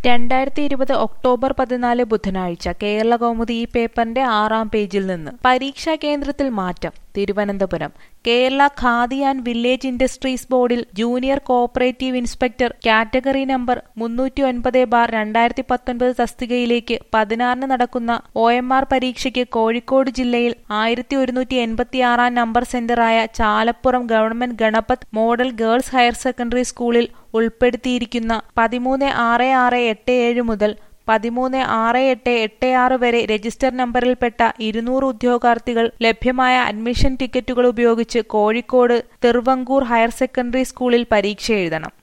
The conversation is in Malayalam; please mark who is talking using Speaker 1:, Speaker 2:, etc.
Speaker 1: രണ്ടായിരത്തി ഇരുപത് ഒക്ടോബർ പതിനാല് ബുധനാഴ്ച കേരള കൗമുദി ഈ പേപ്പറിന്റെ ആറാം പേജിൽ നിന്ന് പരീക്ഷാ കേന്ദ്രത്തിൽ മാറ്റം Thiruvananthapuram Kerala Khadi and village industries ബോർഡിൽ junior cooperative inspector category number മുന്നൂറ്റി ഒൻപത് ബാർ രണ്ടായിരത്തി പത്തൊൻപത് തസ്തികയിലേക്ക് പതിനാറിന് നടക്കുന്ന ഒ എം ആർ പരീക്ഷയ്ക്ക് കോഴിക്കോട് ജില്ലയിൽ ആയിരത്തി ഒരുന്നൂറ്റി എൺപത്തിയാറാം നമ്പർ സെന്ററായ Chalappuram government Ganapat model girls higher secondary സ്കൂളിൽ ഉൾപ്പെടുത്തിയിരിക്കുന്ന പതിമൂന്ന് ആറ് ആറ് എട്ട് ഏഴ് മുതൽ പതിമൂന്ന് ആറ് എട്ട് എട്ട് ആറ് വരെ രജിസ്റ്റർ നമ്പറിൽപ്പെട്ട ഇരുന്നൂറ് ഉദ്യോഗാർത്ഥികൾ ലഭ്യമായ അഡ്മിഷൻ ടിക്കറ്റുകൾ ഉപയോഗിച്ച് കോഴിക്കോട് തിർവങ്കൂർ ഹയർ സെക്കൻഡറി സ്കൂളിൽ പരീക്ഷ എഴുതണം